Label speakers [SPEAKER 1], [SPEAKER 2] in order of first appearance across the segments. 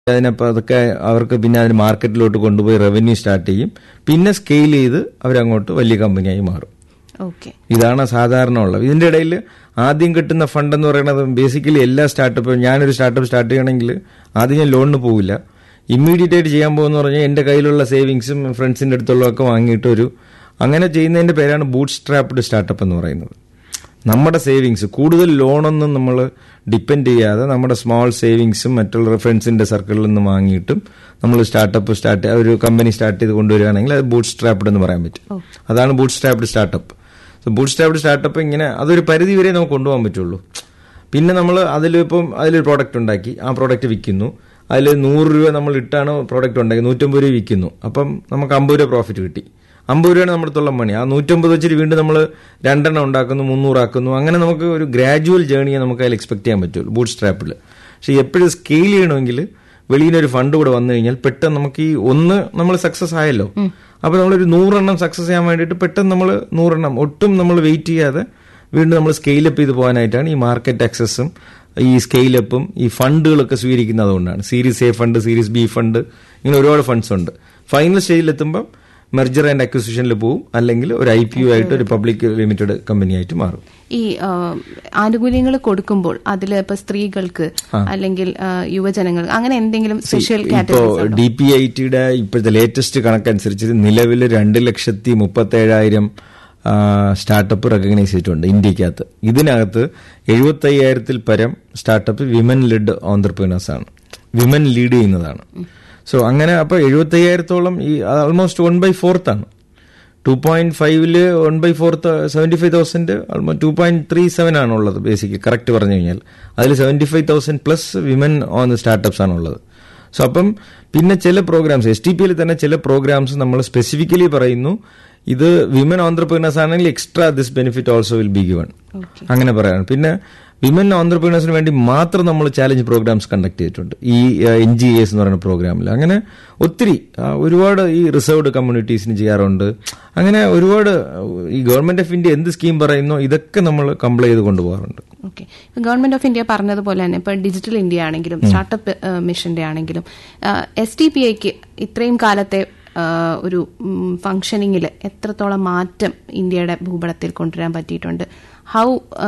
[SPEAKER 1] അതിനപ്പോൾ അതൊക്കെ അവർക്ക് പിന്നെ അതിന് മാർക്കറ്റിലോട്ട് കൊണ്ടുപോയി റവന്യൂ സ്റ്റാർട്ട് ചെയ്യും പിന്നെ സ്കെയിൽ ചെയ്ത് അവരങ്ങോട്ട് വലിയ കമ്പനിയായി മാറും
[SPEAKER 2] ഓക്കെ
[SPEAKER 1] ഇതാണ് സാധാരണ ഉള്ളത് ഇതിന്റെ ഇടയിൽ ആദ്യം കിട്ടുന്ന ഫണ്ട് എന്ന് പറയുന്നത് ബേസിക്കലി എല്ലാ സ്റ്റാർട്ടപ്പും ഞാനൊരു സ്റ്റാർട്ടപ്പ് സ്റ്റാർട്ട് ചെയ്യണമെങ്കിൽ ആദ്യം ഞാൻ ലോണിന് പോവില്ല ഇമ്മീഡിയറ്റ് ആയിട്ട് ചെയ്യാൻ പോകുന്ന പറഞ്ഞാൽ എൻ്റെ കയ്യിലുള്ള സേവിങ്സും ഫ്രണ്ട്സിൻ്റെ അടുത്തുള്ളതൊക്കെ വാങ്ങിയിട്ട് ഒരു അങ്ങനെ ചെയ്യുന്നതിന്റെ പേരാണ് ബൂട്ട് സ്ട്രാപ്ഡ് സ്റ്റാർട്ടപ്പ് എന്ന് പറയുന്നത് നമ്മുടെ സേവിങ്സ് കൂടുതൽ ലോണൊന്നും നമ്മൾ ഡിപ്പെൻഡ് ചെയ്യാതെ നമ്മുടെ സ്മോൾ സേവിങ്സും മറ്റുള്ള ഫ്രണ്ട്സിന്റെ സർക്കിളിൽ നിന്ന് വാങ്ങിയിട്ടും നമ്മൾ സ്റ്റാർട്ടപ്പ് സ്റ്റാർട്ട് ഒരു കമ്പനി സ്റ്റാർട്ട് ചെയ്ത് കൊണ്ടുവരികയാണെങ്കിൽ അത് ബൂട്ട് സ്ട്രാപ്ഡ് എന്ന് പറയാൻ പറ്റും അതാണ് bootstrapped startup so bootstrapped startup ഇങ്ങനെ അതൊരു പരിധി വരെ നമുക്ക് കൊണ്ടുപോകാൻ പറ്റുള്ളൂ പിന്നെ നമ്മൾ അതിലിപ്പം അതിലൊരു പ്രോഡക്റ്റ് ഉണ്ടാക്കി ആ പ്രോഡക്റ്റ് വിൽക്കുന്നു അതിൽ നൂറ് രൂപ നമ്മൾ ഇട്ടാണ് പ്രോഡക്റ്റ് ഉണ്ടാക്കി നൂറ്റമ്പത് രൂപ വിൽക്കുന്നു അപ്പം നമുക്ക് അമ്പത് രൂപ പ്രോഫിറ്റ് കിട്ടി അമ്പത് രൂപയാണ് നമ്മുടെ അടുത്തുള്ള മണി ആ നൂറ്റമ്പത് വെച്ചിട്ട് വീണ്ടും നമ്മൾ രണ്ടെണ്ണം ഉണ്ടാക്കുന്നു മുന്നൂറാക്കുന്നു അങ്ങനെ നമുക്ക് ഒരു ഗ്രാജുവൽ ജേണിയെ നമുക്ക് അതിൽ എക്സ്പെക്ട് ചെയ്യാൻ പറ്റുള്ളൂ ബൂട്ട് സ്ട്രാപ്പിൽ പക്ഷേ എപ്പോഴും സ്കെയിൽ ചെയ്യണമെങ്കിൽ വെളിയിൽ ഒരു ഫണ്ട് കൂടെ വന്നു കഴിഞ്ഞാൽ പെട്ടെന്ന് നമുക്ക് ഈ ഒന്ന് നമ്മൾ സക്സസ് ആയല്ലോ അപ്പൊ നമ്മളൊരു നൂറെണ്ണം സക്സസ് ചെയ്യാൻ വേണ്ടിയിട്ട് പെട്ടെന്ന് നമ്മൾ നൂറെണ്ണം ഒട്ടും നമ്മൾ വെയിറ്റ് ചെയ്യാതെ വീണ്ടും നമ്മൾ സ്കെയിലപ്പ് ചെയ്ത് പോകാനായിട്ടാണ് ഈ മാർക്കറ്റ് ആക്സസും ഈ സ്കെയിലപ്പും ഈ ഫണ്ടുകളൊക്കെ സ്വീകരിക്കുന്നത് അതുകൊണ്ടാണ് series A fund series B fund ഇങ്ങനെ ഒരുപാട് ഫണ്ട്സ് ഉണ്ട് ഫൈനൽ സ്റ്റേജിലെത്തുമ്പം മെർജർ ആൻഡ് അക്വിസിഷനിൽ പോവും അല്ലെങ്കിൽ ഒരു ഐ പി യു ആയിട്ട് ഒരു പബ്ലിക് ലിമിറ്റഡ് കമ്പനി ആയിട്ട് മാറും
[SPEAKER 2] ഈ ആനുകൂല്യങ്ങൾ കൊടുക്കുമ്പോൾ അതിൽ ഇപ്പൊ സ്ത്രീകൾക്ക് അല്ലെങ്കിൽ ആ, യുവജനങ്ങൾക്ക് അങ്ങനെ എന്തെങ്കിലും സ്പെഷ്യൽ
[SPEAKER 1] ഇപ്പോ
[SPEAKER 2] കാറ്റഗറീസ്
[SPEAKER 1] ഡി പി ഐ ടിയുടെ ഇപ്പോഴത്തെ ലേറ്റസ്റ്റ് കണക്കനുസരിച്ച് നിലവിൽ രണ്ട് ലക്ഷത്തി മുപ്പത്തി ഏഴായിരം സ്റ്റാർട്ടപ്പ് റെക്കഗ്നൈസ് ചെയ്തിട്ടുണ്ട് ഇന്ത്യക്കകത്ത് ഇതിനകത്ത് എഴുപത്തി അയ്യായിരത്തിൽ പരം സ്റ്റാർട്ടപ്പ് വിമൻ ലിഡ് ഓണ്ടർപ്രീനേഴ്സ് ആണ് വിമൻ ലീഡ് ചെയ്യുന്നതാണ് സോ അങ്ങനെ അപ്പൊ എഴുപത്തി അയ്യായിരത്തോളം ഈ ആൾമോസ്റ്റ് വൺ ബൈ ഫോർത്ത് ആണ് ടു പോയിന്റ് ഫൈവില് one by fourth seventy five thousand two point three seven ആണ് ഉള്ളത് ബേസിക്കലി കറക്റ്റ് പറഞ്ഞു കഴിഞ്ഞാൽ അതിൽ seventy five thousand plus women on startups ആണ് ഉള്ളത് സോ അപ്പം പിന്നെ ചില പ്രോഗ്രാംസ് എസ് ടി പിയിൽ തന്നെ ചില പ്രോഗ്രാംസ് നമ്മൾ സ്പെസിഫിക്കലി പറയുന്നു ഇത് വിമൻ ഓൺടർപ്രീനേഴ്സ് ആണെങ്കിൽ extra this benefit also will be given അങ്ങനെ പറയാം പിന്നെ വിമൻ ഓൺടർപ്രീനേഴ്സിന് വേണ്ടി മാത്രം നമ്മൾ ചാലഞ്ച് പ്രോഗ്രാംസ് കണ്ടക്ട് ചെയ്തിട്ടുണ്ട് ഈ എൻ ജി എസ് എന്ന് പറയുന്ന പ്രോഗ്രാമിൽ അങ്ങനെ ഒത്തിരി ആ, ഒരുപാട് ഈ റിസർവ്ഡ് കമ്മ്യൂണിറ്റീസിന് ചെയ്യാറുണ്ട് അങ്ങനെ ഒരുപാട് ഈ ഗവൺമെന്റ് ഓഫ് ഇന്ത്യ എന്ത് സ്കീം പറയുന്നോ ഇതൊക്കെ നമ്മൾ കംപ്ലൈ ചെയ്ത് കൊണ്ടുപോകാറുണ്ട്
[SPEAKER 2] ഓക്കെ ഗവൺമെന്റ് ഓഫ് ഇന്ത്യ പറഞ്ഞതുപോലെ തന്നെ ഇപ്പൊ ഡിജിറ്റൽ ഇന്ത്യ ആണെങ്കിലും സ്റ്റാർട്ടപ്പ് മിഷന്റെ ആണെങ്കിലും എസ് ടി പി ഐക്ക് ഇത്രയും കാലത്തെ ആ, ഒരു ഫംഗ്ഷനിങ്ങിൽ എത്രത്തോളം മാറ്റം ഇന്ത്യയുടെ ഭൂപടത്തിൽ കൊണ്ടുവരാൻ പറ്റിയിട്ടുണ്ട് ഹൗ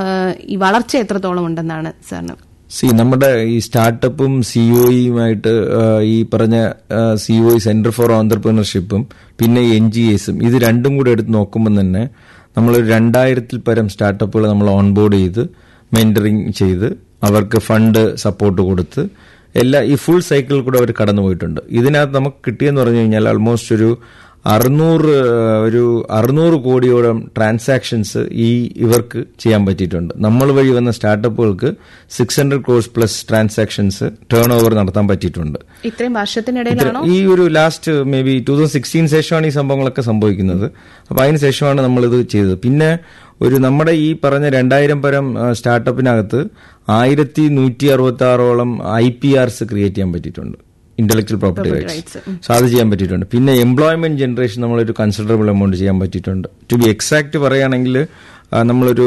[SPEAKER 2] ഈ വളർച്ച എത്രത്തോളം ഉണ്ടെന്നാണ് സാറിന്
[SPEAKER 1] സി നമ്മുടെ ഈ സ്റ്റാർട്ടപ്പും സിഒയുമായിട്ട് ഈ പറഞ്ഞ സിഒ സെന്റർ ഫോർ ഓണ്ടർപ്രീനർഷിപ്പും പിന്നെ എൻ ജി എസും ഇത് രണ്ടും കൂടെ എടുത്ത് നോക്കുമ്പോൾ തന്നെ നമ്മൾ രണ്ടായിരത്തിൽ പരം സ്റ്റാർട്ടപ്പുകൾ നമ്മൾ ഓൺബോർഡ് ചെയ്ത് മെന്ററിങ് ചെയ്ത് അവർക്ക് ഫണ്ട് സപ്പോർട്ട് കൊടുത്ത് എല്ലാ ഈ ഫുൾ സൈക്കിളിൽ കൂടെ അവർ കടന്നു പോയിട്ടുണ്ട് ഇതിനകത്ത് നമുക്ക് കിട്ടിയെന്ന് പറഞ്ഞു കഴിഞ്ഞാൽ ആൾമോസ്റ്റ് ഒരു അറുന്നൂറ് ഒരു അറുന്നൂറ് കോടിയോളം ട്രാൻസാക്ഷൻസ് ഈ ഇവർക്ക് ചെയ്യാൻ പറ്റിയിട്ടുണ്ട് നമ്മൾ വഴി വന്ന സ്റ്റാർട്ടപ്പുകൾക്ക് six hundred crores plus transactions turnover നടത്താൻ പറ്റിയിട്ടുണ്ട്
[SPEAKER 2] ഇത്രയും വർഷത്തിനിടയിലാണോ
[SPEAKER 1] ഈ ഒരു last maybe two thousand sixteen ശേഷമാണ് ഈ സംഭവങ്ങളൊക്കെ സംഭവിക്കുന്നത് അപ്പൊ അതിന് ശേഷമാണ് നമ്മളിത് ചെയ്തത് പിന്നെ ഒരു നമ്മുടെ ഈ പറഞ്ഞ രണ്ടായിരം പരം ആ, സ്റ്റാർട്ടപ്പിനകത്ത് ആയിരത്തി നൂറ്റി അറുപത്തി ആറോളം ഐ പി ആർസ് ക്രിയേറ്റ് ചെയ്യാൻ പറ്റിയിട്ടുണ്ട് ഇന്റലക്ച്വൽ പ്രോപ്പർട്ടി റൈറ്റ്സ് സോ അത് ചെയ്യാൻ പറ്റിയിട്ടുണ്ട് പിന്നെ എംപ്ലോയ്മെന്റ് ജനറേഷൻ നമ്മളൊരു കൺസിഡറബിൾ എമൗണ്ട് ചെയ്യാൻ പറ്റിയിട്ടുണ്ട് ടു ബി എക്സാക്ട് പറയുകയാണെങ്കിൽ ആ, നമ്മളൊരു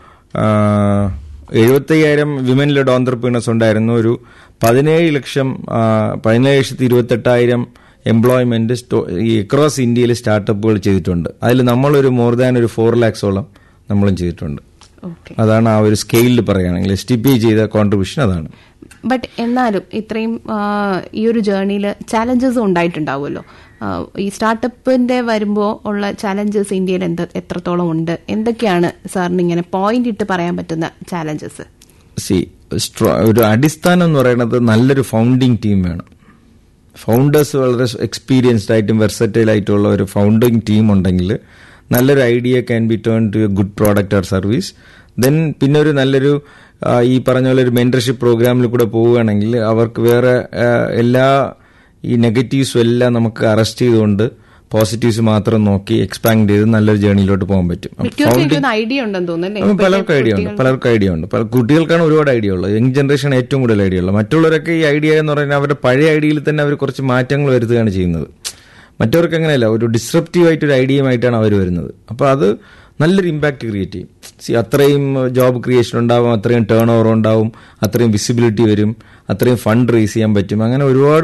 [SPEAKER 1] എഴുപത്തയ്യായിരം വിമൻ ലെഡ് ഓണ്ടർപ്രീനേഴ്സ് ഉണ്ടായിരുന്നു ഒരു പതിനേഴ് ലക്ഷം ആ, പതിനേഴ് ലക്ഷത്തി ഇരുപത്തെട്ടായിരം എംപ്ലോയ്മെന്റ് സ്റ്റോ- ഈ അക്രോസ് ഇന്ത്യയിൽ സ്റ്റാർട്ടപ്പുകൾ ചെയ്തിട്ടുണ്ട് അതിൽ നമ്മളൊരു മോർ ദാൻ ഒരു ഫോർ ലാക്സോളം നമ്മളും ചെയ്തിട്ടുണ്ട്
[SPEAKER 2] ഓക്കെ
[SPEAKER 1] അതാണ് ആ ഒരു സ്കെയിലിൽ പറയുകയാണെങ്കിൽ എസ് ടി പി ചെയ്ത കോൺട്രിബ്യൂഷൻ അതാണ്
[SPEAKER 2] ബട്ട് എന്നാലും ഇത്രയും ആ, ഈ ഒരു ജേർണിയിൽ ചാലഞ്ചസ് ഉണ്ടായിട്ടുണ്ടാവുമല്ലോ ആ, ഈ സ്റ്റാർട്ടപ്പിന്റെ വരുമ്പോൾ ഉള്ള ചാലഞ്ചസ് ഇന്ത്യയിൽ എന്ത് എത്രത്തോളം ഉണ്ട് എന്തൊക്കെയാണ് സാറിന് ഇങ്ങനെ പോയിന്റ് ഇട്ട് പറയാൻ പറ്റുന്ന ചാലഞ്ചസ്
[SPEAKER 1] സി ഒരു അടിസ്ഥാനം എന്ന് പറയുന്നത് നല്ലൊരു ഫൗണ്ടിങ് ടീം വേണം ഫൗണ്ടേഴ്സ് വളരെ എക്സ്പീരിയൻസ്ഡ് ആയിട്ടും വെർസറ്റൈൽ ആയിട്ടുള്ള ഒരു ഫൗണ്ടിങ് ടീം ഉണ്ടെങ്കിൽ നല്ലൊരു idea can be turn to a good product or service then പിന്നെ ഒരു നല്ലൊരു ആ, ഈ പറഞ്ഞ പോലെ ഒരു മെന്റർഷിപ്പ് പ്രോഗ്രാമിൽ കൂടെ പോവുകയാണെങ്കിൽ അവർക്ക് വേറെ ആ, എല്ലാ ഈ നെഗറ്റീവ്സും എല്ലാം നമുക്ക് അറസ്റ്റ് ചെയ്തുകൊണ്ട് പോസിറ്റീവ്സ് മാത്രം നോക്കി എക്സ്പാൻഡ് ചെയ്ത് നല്ലൊരു ജേണിയിലോട്ട് പോകാൻ പറ്റും അപ്പൊ
[SPEAKER 2] മിക്കവർക്കും എനിക്കൊന്ന് ഐഡിയ ഉണ്ടെന്ന് തോന്നുന്നല്ലേ
[SPEAKER 1] അപ്പം പലർക്കും ഐഡിയ ഉണ്ട് പലർക്കും ഐഡിയ ഉണ്ട് പല കുട്ടികൾക്കാണ് ഒരുപാട് ഐഡിയ ഉള്ളത് യങ് ജനറേഷൻ ഏറ്റവും കൂടുതൽ ഐഡിയ ഉള്ളത് മറ്റുള്ളവരൊക്കെ ഈ ഐഡിയ എന്ന് പറയുന്നത് അവരുടെ പഴയ ഐഡിയയിൽ തന്നെ അവർ കുറച്ച് മാറ്റങ്ങൾ വരുത്തുകയാണ് ചെയ്യുന്നത് മറ്റവർക്ക് അങ്ങനെയല്ല ഒരു ഡിസ്റപ്റ്റീവ് ആയിട്ട് ഒരു ഐഡിയയുമായിട്ടാണ് അവർ വരുന്നത് അപ്പോൾ അത് നല്ലൊരു ഇമ്പാക്ട് ക്രിയേറ്റ് ചെയ്യും സി അത്രയും ജോബ് ക്രിയേഷൻ ഉണ്ടാവും അത്രയും ടേൺ ഓവർ ഉണ്ടാവും അത്രയും വിസിബിലിറ്റി വരും അത്രയും ഫണ്ട് റേസ് ചെയ്യാൻ പറ്റും അങ്ങനെ ഒരുപാട്